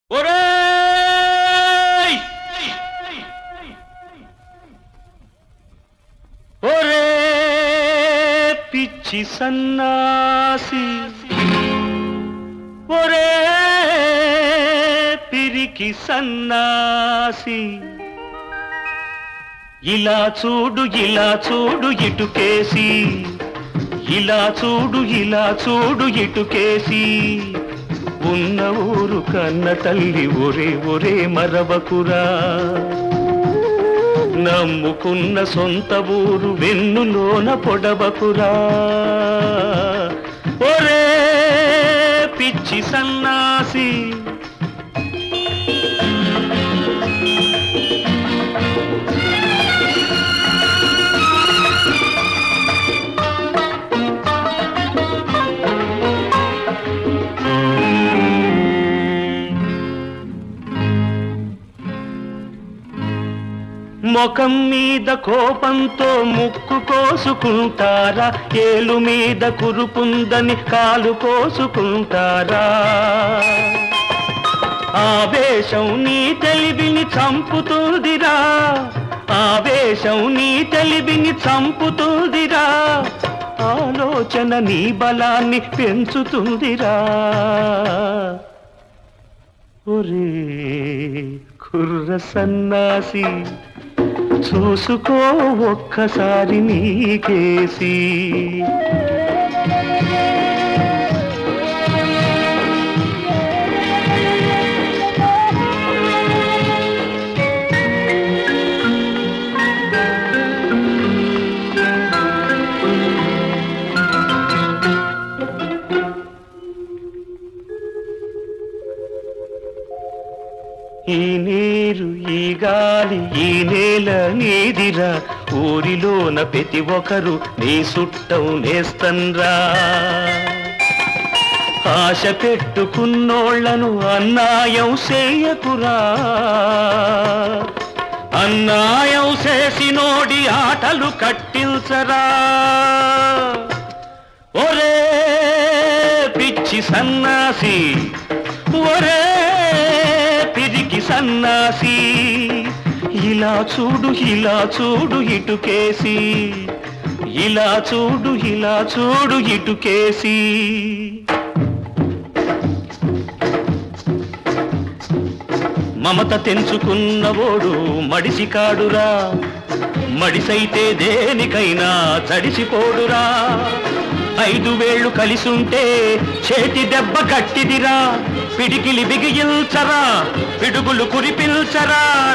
ఒరేయ్ ఒరే పిచ్చి సన్నాసి ఒరే పిరికి సన్నాసి ఇలా చూడు ఇలా చూడు ఇటుకేసి ఇలా చూడు ఇలా చూడు ఇటుకేసి ఉన్న ఊరు కన్న తల్లి ఒరే ఒరే మరవకురా నమ్ముకున్న సొంత ఊరు వెన్నులోన పొడవకురా ఒరే పిచ్చి సన్నాసి ముఖం మీద కోపంతో ముక్కు కోసుకుంటారా ఏలు మీద కురుపుందని కాలు కోసుకుంటారా ఆవేశం నీ తెలివిని చంపుతుందిరా ఆవేశం నీ తెలివిని చంపుతుందిరా ఆలోచన నీ బలాన్ని పెంచుతుందిరా ఒరే కుర్ర సన్నాసి చూసుకో ఒక్కసారి నీకేసి ఈ నీరు ఈ గాలి ఈ నేల నీదిరా ఊరిలోన ప్రతి ఒక్కరు నీ సుట్టం నేస్తన్రా ఆశ పెట్టుకున్నోళ్లను అన్నాయం చేయకురా అన్నాయం చేసినోడి ఆటలు కట్టించరా ఒరే పిచ్చి సన్నాసి ఒరే పిరికి సన్నాసి ఇలా చూడు ఇలా చూడు ఇటుకేసి ఇలా చూడు ఇలా చూడు ఇటుకేసి మమత తెంచుకున్నవోడు మడిసి కాడురా మడిసైతే దేనికైనా తడిసిపోడురా ఐదు వేళ్ళు కలిసుంటే చేతి దెబ్బ గట్టిదిరా పిడికిలి బిగిల్చరా పిడుగులు కురిపిల్చరా